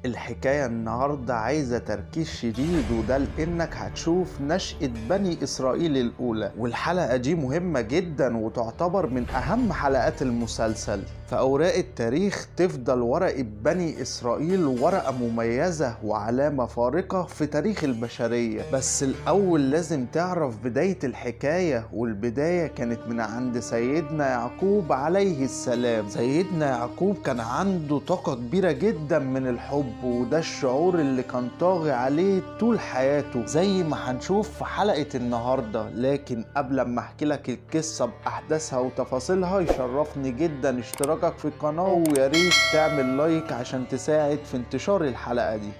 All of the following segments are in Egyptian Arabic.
الحكاية النهاردة عايزة تركيز شديد وده لأنك هتشوف نشأة بني إسرائيل الأولى والحلقة دي مهمة جدا وتعتبر من أهم حلقات المسلسل فأوراق التاريخ تفضل ورقة بني إسرائيل ورقة مميزة وعلامة فارقة في تاريخ البشرية بس الأول لازم تعرف بداية الحكاية والبداية كانت من عند سيدنا يعقوب عليه السلام سيدنا يعقوب كان عنده طاقة كبيرة جدا من الحب وده الشعور اللي كان طاغي عليه طول حياته زي ما هنشوف في حلقة النهاردة لكن قبل ما احكي لك القصة بأحداثها وتفاصيلها يشرفني جدا اشتراكك في القناة ويا ريت تعمل لايك عشان تساعد في انتشار الحلقة دي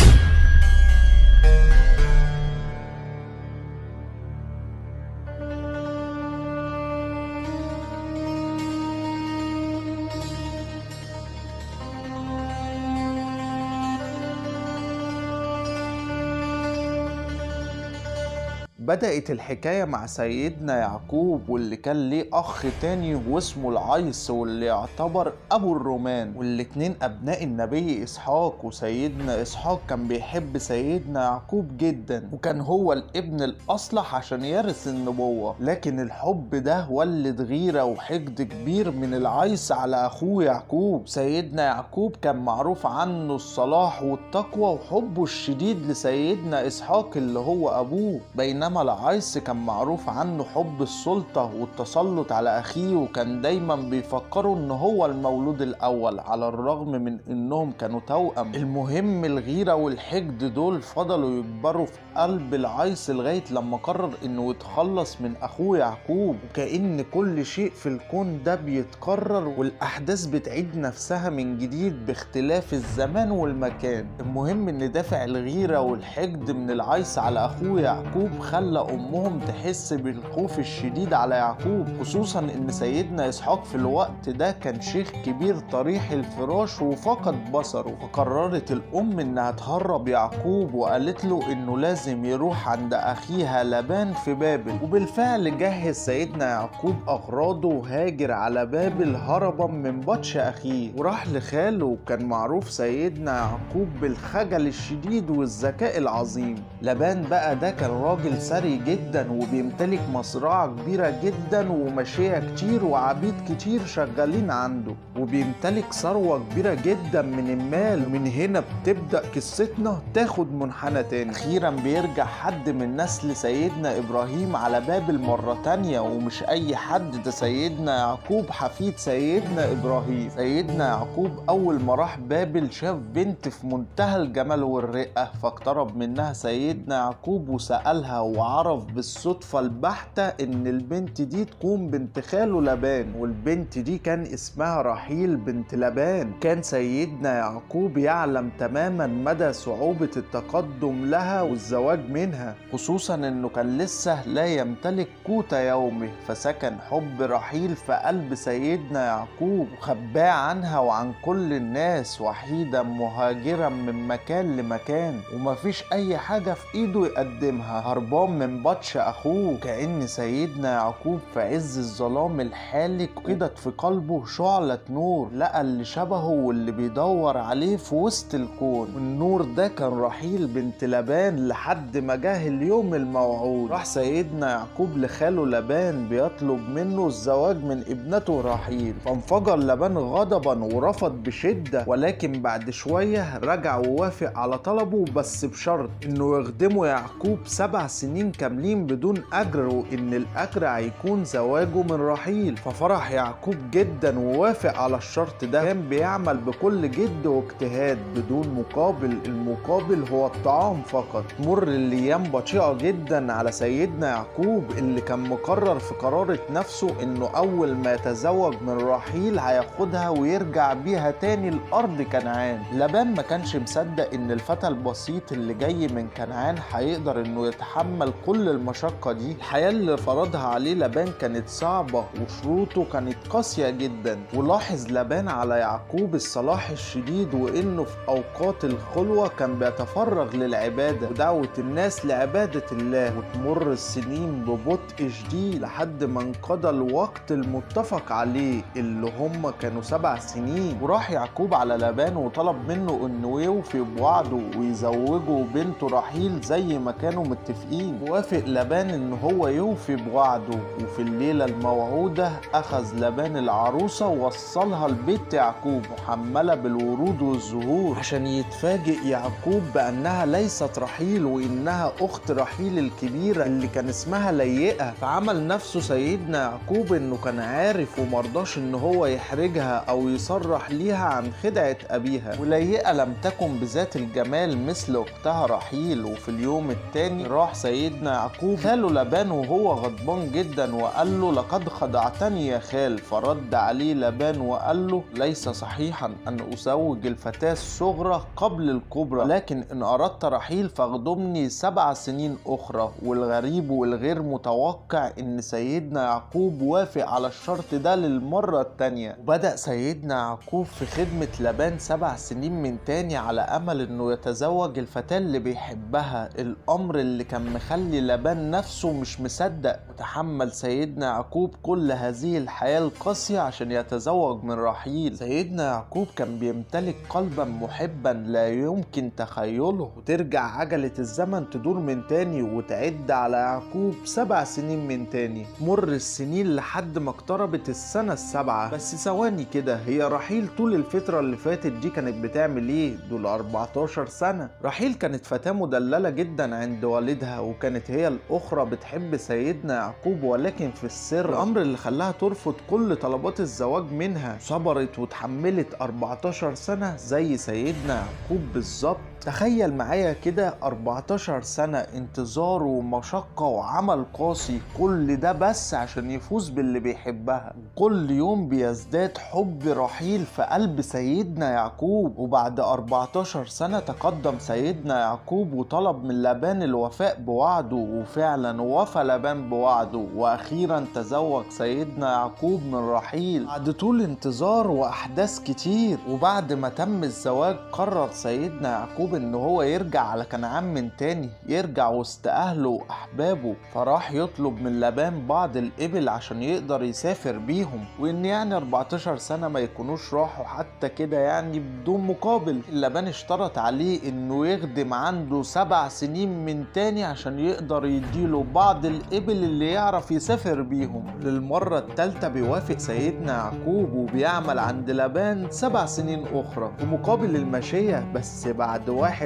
بدأت الحكاية مع سيدنا يعقوب واللي كان ليه أخ تاني واسمه العيس واللي يعتبر أبو الرومان والاتنين أبناء النبي إسحاق وسيدنا إسحاق كان بيحب سيدنا يعقوب جدا وكان هو الابن الأصلح عشان يرث النبوة لكن الحب ده ولد غيرة وحقد كبير من العيس على أخوه يعقوب سيدنا يعقوب كان معروف عنه الصلاح والتقوى وحبه الشديد لسيدنا إسحاق اللي هو أبوه بينما انما العيس كان معروف عنه حب السلطة والتسلط على اخيه وكان دايما بيفكروا ان هو المولود الاول على الرغم من انهم كانوا توأم المهم الغيرة والحقد دول فضلوا يكبروا في قلب العيس لغاية لما قرر انه يتخلص من اخوه يعقوب وكأن كل شيء في الكون ده بيتكرر والاحداث بتعيد نفسها من جديد باختلاف الزمان والمكان المهم ان دافع الغيرة والحقد من العيس على اخوه يعقوب خلى امهم تحس بالخوف الشديد على يعقوب خصوصا ان سيدنا اسحاق في الوقت ده كان شيخ كبير طريح الفراش وفقد بصره فقررت الام انها تهرب يعقوب وقالت له انه لازم يروح عند اخيها لبان في بابل وبالفعل جهز سيدنا يعقوب اغراضه وهاجر على بابل هربا من بطش اخيه وراح لخاله وكان معروف سيدنا يعقوب بالخجل الشديد والذكاء العظيم لبان بقى ده كان راجل ثري جدا وبيمتلك مزرعة كبيرة جدا وماشية كتير وعبيد كتير شغالين عنده وبيمتلك ثروة كبيرة جدا من المال ومن هنا بتبدأ قصتنا تاخد منحنى تاني أخيرا بيرجع حد من نسل سيدنا إبراهيم على بابل مرة تانية ومش أي حد ده سيدنا يعقوب حفيد سيدنا إبراهيم سيدنا يعقوب أول ما راح بابل شاف بنت في منتهى الجمال والرقة فاقترب منها سيدنا يعقوب وسألها وعرف بالصدفة البحتة إن البنت دي تكون بنت خاله لبان والبنت دي كان اسمها رحيل بنت لبان كان سيدنا يعقوب يعلم تماما مدى صعوبة التقدم لها والزواج منها خصوصا إنه كان لسه لا يمتلك قوت يومه فسكن حب رحيل في قلب سيدنا يعقوب وخباه عنها وعن كل الناس وحيدا مهاجرا من مكان لمكان ومفيش أي حاجة في إيده يقدمها هربان من بطش اخوه كأن سيدنا يعقوب في عز الظلام الحالك قضت في قلبه شعلة نور لقى اللي شبهه واللي بيدور عليه في وسط الكون والنور ده كان رحيل بنت لبان لحد ما جه اليوم الموعود راح سيدنا يعقوب لخاله لبان بيطلب منه الزواج من ابنته رحيل فانفجر لبان غضبا ورفض بشدة ولكن بعد شوية رجع ووافق على طلبه بس بشرط انه يخدمه يعقوب سبع سنين كاملين بدون اجر وان الاجر هيكون زواجه من رحيل ففرح يعقوب جدا ووافق على الشرط ده كان بيعمل بكل جد واجتهاد بدون مقابل المقابل هو الطعام فقط مر الايام بطيئه جدا على سيدنا يعقوب اللي كان مقرر في قرارة نفسه انه اول ما يتزوج من رحيل هياخدها ويرجع بيها تاني لارض كنعان لبان ما كانش مصدق ان الفتى البسيط اللي جاي من كنعان هيقدر انه يتحمل يتحمل كل المشقة دي الحياة اللي فرضها عليه لبان كانت صعبة وشروطه كانت قاسية جدا ولاحظ لبان على يعقوب الصلاح الشديد وانه في اوقات الخلوة كان بيتفرغ للعبادة ودعوة الناس لعبادة الله وتمر السنين ببطء شديد لحد ما انقضى الوقت المتفق عليه اللي هم كانوا سبع سنين وراح يعقوب على لبان وطلب منه انه يوفي بوعده ويزوجه بنته رحيل زي ما كانوا متفقين وافق لبان ان هو يوفي بوعده وفي الليلة الموعودة اخذ لبان العروسة ووصلها لبيت يعقوب محملة بالورود والزهور عشان يتفاجئ يعقوب بانها ليست رحيل وانها اخت رحيل الكبيرة اللي كان اسمها ليئة فعمل نفسه سيدنا يعقوب انه كان عارف ومرضاش ان هو يحرجها او يصرح ليها عن خدعة ابيها وليئة لم تكن بذات الجمال مثل اختها رحيل وفي اليوم التاني راح سيدنا يعقوب خاله لبان وهو غضبان جدا وقال له لقد خدعتني يا خال فرد عليه لبان وقال له ليس صحيحا ان ازوج الفتاة الصغرى قبل الكبرى لكن ان اردت رحيل فاخدمني سبع سنين اخرى والغريب والغير متوقع ان سيدنا يعقوب وافق على الشرط ده للمرة التانية وبدأ سيدنا يعقوب في خدمة لبان سبع سنين من تاني على امل انه يتزوج الفتاة اللي بيحبها الامر اللي كان مخلي لبان نفسه مش مصدق وتحمل سيدنا يعقوب كل هذه الحياة القاسية عشان يتزوج من رحيل سيدنا يعقوب كان بيمتلك قلبا محبا لا يمكن تخيله وترجع عجلة الزمن تدور من تاني وتعد على يعقوب سبع سنين من تاني مر السنين لحد ما اقتربت السنة السابعة بس ثواني كده هي رحيل طول الفترة اللي فاتت دي كانت بتعمل ايه دول 14 سنة رحيل كانت فتاة مدللة جدا عند والدها وكانت هي الأخرى بتحب سيدنا يعقوب ولكن في السر الأمر اللي خلاها ترفض كل طلبات الزواج منها صبرت وتحملت 14 سنة زي سيدنا يعقوب بالظبط تخيل معايا كده 14 سنة انتظار ومشقة وعمل قاسي كل ده بس عشان يفوز باللي بيحبها كل يوم بيزداد حب رحيل في قلب سيدنا يعقوب وبعد 14 سنة تقدم سيدنا يعقوب وطلب من لبان الوفاء بوعده وفعلا وفى لبان بوعده واخيرا تزوج سيدنا يعقوب من رحيل بعد طول انتظار واحداث كتير وبعد ما تم الزواج قرر سيدنا يعقوب ان هو يرجع على كنعان من تاني يرجع وسط اهله واحبابه فراح يطلب من لبان بعض الابل عشان يقدر يسافر بيهم وان يعني 14 سنة ما يكونوش راحوا حتى كده يعني بدون مقابل لبان اشترط عليه انه يخدم عنده سبع سنين من تاني عشان يقدر يديله بعض الابل اللي يعرف يسافر بيهم للمرة التالتة بيوافق سيدنا يعقوب وبيعمل عند لبان سبع سنين اخرى ومقابل المشية بس بعد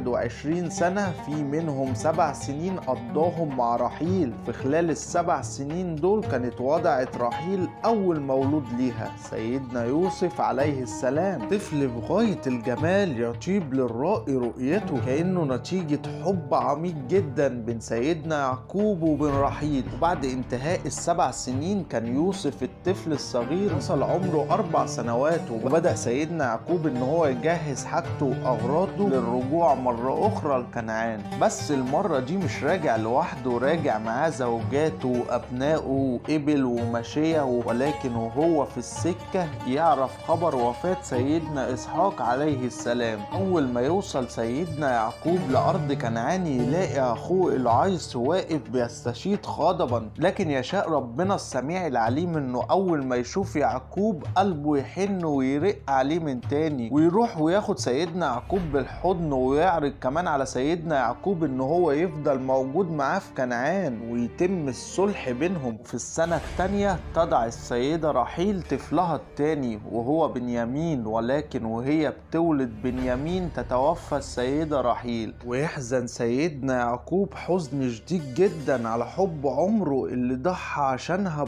21 سنة في منهم سبع سنين قضاهم مع رحيل في خلال السبع سنين دول كانت وضعت رحيل أول مولود ليها سيدنا يوسف عليه السلام طفل بغاية الجمال يطيب للرائي رؤيته كأنه نتيجة حب عميق جدا بين سيدنا يعقوب وبين رحيل وبعد انتهاء السبع سنين كان يوسف الطفل الصغير وصل عمره أربع سنوات وبدأ سيدنا يعقوب إن هو يجهز حاجته وأغراضه للرجوع مرة أخرى لكنعان بس المرة دي مش راجع لوحده راجع معاه زوجاته وأبنائه وإبل وماشية ولكن وهو في السكة يعرف خبر وفاة سيدنا إسحاق عليه السلام أول ما يوصل سيدنا يعقوب لأرض كنعان يلاقي أخوه العيس واقف بيستشيد غضبا لكن يشاء ربنا السميع العليم إنه أول ما يشوف يعقوب قلبه يحن ويرق عليه من تاني ويروح وياخد سيدنا يعقوب بالحضن ويعرض كمان على سيدنا يعقوب ان هو يفضل موجود معاه في كنعان ويتم الصلح بينهم وفي السنة التانية تضع السيدة رحيل طفلها التاني وهو بنيامين ولكن وهي بتولد بنيامين تتوفى السيدة رحيل ويحزن سيدنا يعقوب حزن شديد جدا على حب عمره اللي ضحى عشانها ب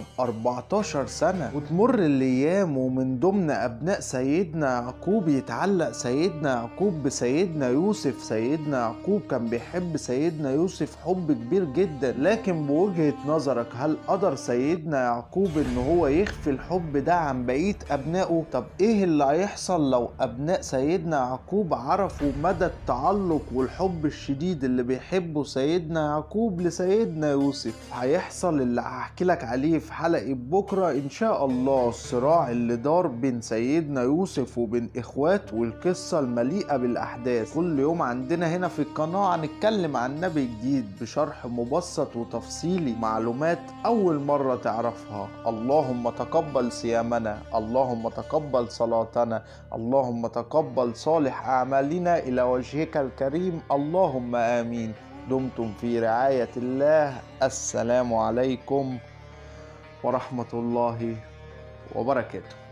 14 سنة وتمر الايام ومن ضمن ابناء سيدنا يعقوب يتعلق سيدنا يعقوب بسيدنا يوسف سيدنا يعقوب كان بيحب سيدنا يوسف حب كبير جدا لكن بوجهة نظرك هل قدر سيدنا يعقوب ان هو يخفي الحب ده عن بقية ابنائه طب ايه اللي هيحصل لو ابناء سيدنا يعقوب عرفوا مدى التعلق والحب الشديد اللي بيحبه سيدنا يعقوب لسيدنا يوسف هيحصل اللي هحكي لك عليه في حلقة بكرة إن شاء الله الصراع اللي دار بين سيدنا يوسف وبين إخواته والقصة المليئة بالأحداث كل يوم عندنا هنا في القناة هنتكلم عن نبي جديد بشرح مبسط وتفصيلي معلومات أول مرة تعرفها اللهم تقبل صيامنا اللهم تقبل صلاتنا اللهم تقبل صالح أعمالنا إلى وجهك الكريم اللهم آمين دمتم في رعاية الله السلام عليكم ورحمة الله وبركاته